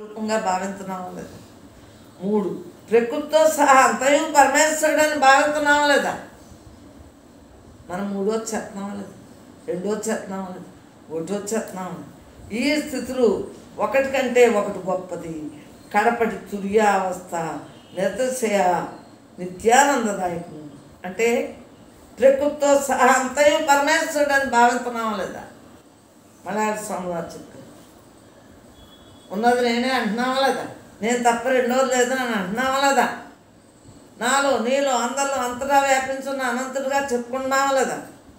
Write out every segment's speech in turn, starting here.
రూపంగా భావిస్తున్నామా లేదా మూడు ప్రకృతితో సహా అంతయు పరమేశ్వరుడు అని భావిస్తున్నామా లేదా మనం మూడో చెప్తున్నామా లేదా రెండో చెప్తున్నామా లేదా ఒకటో చెప్తున్నామా ఈ స్థితులు ఒకటి కంటే ఒకటి గొప్పది కడపటి తుర్యావస్థ నిరతశయ నిత్యానందదాయకం అంటే ప్రకృతితో సహా అంతయు పరమేశ్వరుడు అని భావిస్తున్నామా లేదా మలయాళ స్వామి వారు చెప్పారు ఉన్నది నేనే అంటున్నావా లేదా నేను తప్ప రెండోది లేదని అని అంటున్నావా లేదా నాలో నీలో అందరిలో అంతటా వ్యాపించున్న అనంతుడిగా చెప్పుకున్నావా లేదా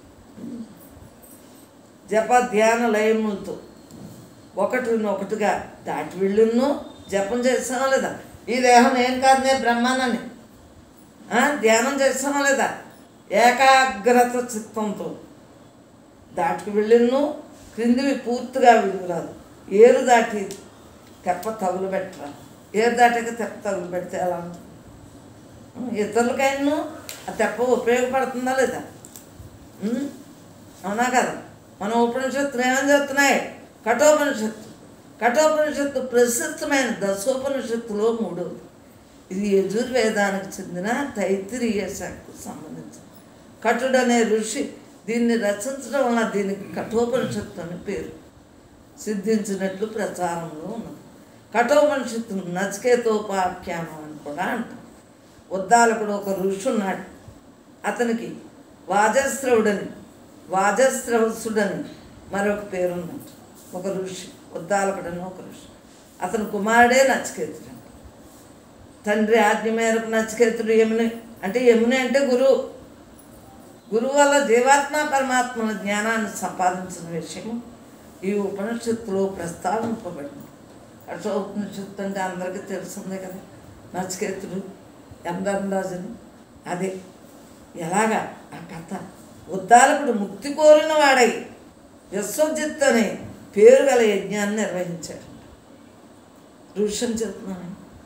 జప ధ్యాన లయములతో ఒకటి ఒకటిగా దాటి వెళ్ళును జపం చేసావా లేదా ఈ దేహం నేను కాదు నేను బ్రహ్మానని ఆ, ధ్యానం చేసావా లేదా ఏకాగ్రత చిత్తంతో దాటుకు వెళ్ళిను క్రిందివి పూర్తిగా విడుగురాదు ఏరు దాటి తెప్ప తగులు పెట్టరా ఏరు దాటాక తెప్ప తగులు పెడితే ఎలా ఉంటుంది ఇతరులకైనా ఆ తెప్ప ఉపయోగపడుతుందా లేదా ఉం? అవునా కదా మన ఉపనిషత్తులు ఏమని చెప్తున్నాయి కఠోపనిషత్తు కఠోపనిషత్తు ప్రసిద్ధమైన దశోపనిషత్తులో మూడవది ఇది యజుర్వేదానికి చెందిన తైత్తిరీయ శాఖకు సంబంధించింది కటుడు అనే ఋషి దీన్ని రచించడం వలన దీనికి కఠోపనిషత్తు అని పేరు సిద్ధించినట్లు ప్రచారంలో ఉన్నది కఠోపనిషత్తును నచికేతోపాఖ్యానం అని కూడా అంటారు ఉద్దాలకుడు ఒక ఋషి ఉన్నాడు అతనికి వాజస్రవుడని వాజస్రవసుడని మరొక పేరున్నట్టు ఒక ఋషి ఉద్దాలకుడని ఒక ఋషి అతని కుమారుడే నచికేతుడు తండ్రి ఆజ్ఞ మేరకు నచికేతుడు యముని అంటే యముని అంటే గురువు గురువు వల్ల జీవాత్మ పరమాత్మల జ్ఞానాన్ని సంపాదించిన విషయము ఈ ఉపనిషత్తులో ప్రస్తావింపబడింది అట్లా ఉపనిషత్తు అంటే అందరికీ తెలిసిందే కదా నచికేతుడు యమధర్మరాజుని అదే ఎలాగా ఆ కథ ఉద్దాలకుడు ముక్తి కోరిన వాడై విశ్వజిత్ అనే పేరు గల యజ్ఞాన్ని నిర్వహించాడు ఋషిని చెప్తున్నాను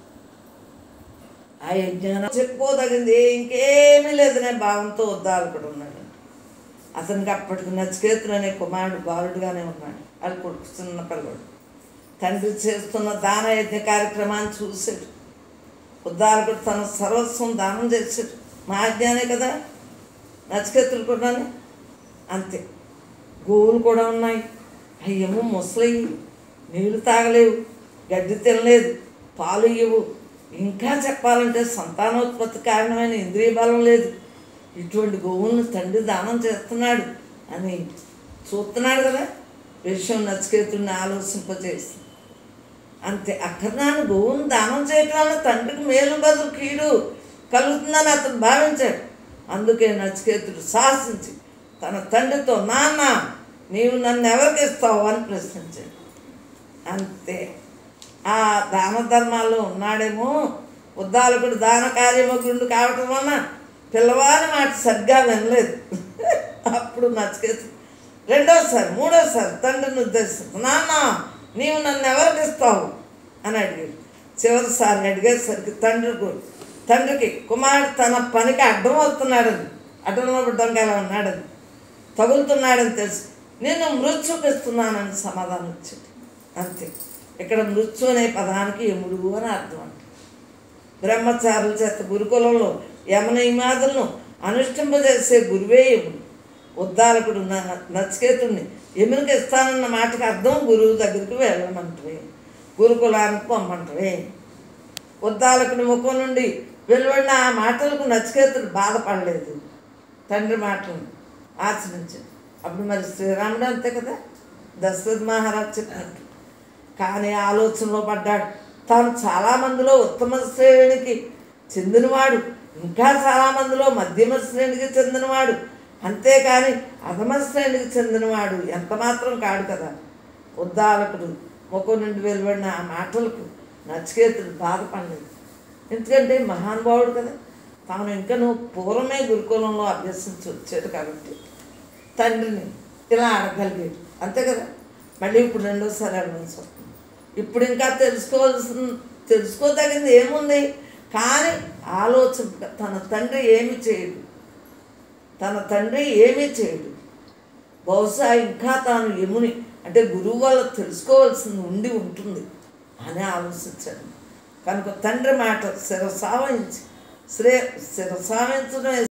ఆ యజ్ఞానం చెప్పుకోదగింది ఇంకేమీ లేదనే భావంతో ఉద్దాలకుడు ఉన్నాడు అతనికి అప్పటికి నచికేతుడు అనే కుమారుడు బాలుడుగానే ఉన్నాడు అది కొడుకు చిన్న పిల్లడు తండ్రి చేస్తున్న దాన యజ్ఞ కార్యక్రమాన్ని చూశాడు ఉద్దాలకుడు తన సర్వస్వం దానం చేశాడు మా అజ్ఞానే కదా నచికేతుడు కూడా అంతే గోవులు కూడా ఉన్నాయి అయ్యేమో ముసలయ్యి నీళ్లు తాగలేవు గడ్డి తినలేదు పాలు ఇవ్వవు ఇంకా చెప్పాలంటే సంతానోత్పత్తి కారణమైన ఇంద్రియ బలం లేదు ఇటువంటి గోవులను తండ్రి దానం చేస్తున్నాడు అని చూస్తున్నాడు కదా విషయం నచికేతుడిని ఆలోచింపజేసి అంతే అక్కర్నాను గోవును దానం చేయటం వల్ల తండ్రికి మేలు బదులు కీడు కలుగుతుందని అతను భావించాడు అందుకే నచికేతుడు సాహసించి తన తండ్రితో నాన్న నీవు నన్ను ఎవరికి ఇస్తావు అని ప్రశ్నించాడు అంతే ఆ దాన ధర్మాల్లో ఉన్నాడేమో ఉద్దాలకుడు దాన కార్యమగ్రుడు కావటం వలన పిల్లవాని మాట సరిగ్గా వినలేదు అప్పుడు నచ్చకేసి రెండోసారి మూడోసారి తండ్రిని ఉద్దేశించి నాన్న నీవు నన్ను ఎవరికి ఇస్తావు అని అడిగాడు చివరిసారి అడిగేసరికి తండ్రి కూడా తండ్రికి కుమారుడు తన పనికి అడ్డం అవుతున్నాడని అడ్డంలో దొంగలా ఉన్నాడని తగులుతున్నాడని తెలుసు నేను మృత్యుకి ఇస్తున్నానని సమాధానం ఇచ్చాడు అంతే ఇక్కడ మృత్యు అనే పదానికి యముడు అని అర్థం అంట బ్రహ్మచారుల చేత గురుకులంలో యమనిమాదులను అనుష్ఠింపజేసే గురువే యముడు ఉద్దాలకుడు న- నచికేతుడిని యమునికి ఇస్తానన్న మాటకి అర్థం గురువు దగ్గరికి వెళ్ళమంటవే గురుకులానికి పొమ్మంటవే ఉద్దాలకుడి ముఖం నుండి వెలువడిన ఆ మాటలకు నచికేతుడు బాధపడలేదు తండ్రి మాటలను ఆచరించాడు అప్పుడు మరి శ్రీరాముడు అంతే కదా దశరథ మహారాజ్ చెప్పినట్టు కానీ ఆలోచనలో పడ్డాడు తాను చాలామందిలో ఉత్తమ శ్రేణికి చెందినవాడు ఇంకా చాలామందిలో మధ్యమ శ్రేణికి చెందినవాడు అంతేకాని అధమ శ్రేణికి చెందినవాడు ఎంత మాత్రం కాడు కదా ఉద్దాలకుడు ముఖం నుండి వెలువడిన ఆ మాటలకు నచికేతుడు బాధపడలేదు ఎందుకంటే మహానుభావుడు కదా తాను ఇంకా నువ్వు పూర్వమే గురుకులంలో అభ్యసించి వచ్చాడు కాబట్టి తండ్రిని ఇలా అడగలిగాడు అంతే కదా మళ్ళీ ఇప్పుడు రెండోసారి అడగాల్సి వస్తుంది ఇప్పుడు ఇంకా తెలుసుకోవాల్సిన తెలుసుకోదగింది ఏముంది కానీ ఆలోచన తన తండ్రి ఏమి చేయడు తన తండ్రి ఏమీ చేయడు బహుశా ఇంకా తాను యముని అంటే గురువు వల్ల తెలుసుకోవాల్సింది ఉండి ఉంటుంది అని ఆలోచించాడు కనుక తండ్రి మాట శిరసావించి శ్రే శిరసావించడం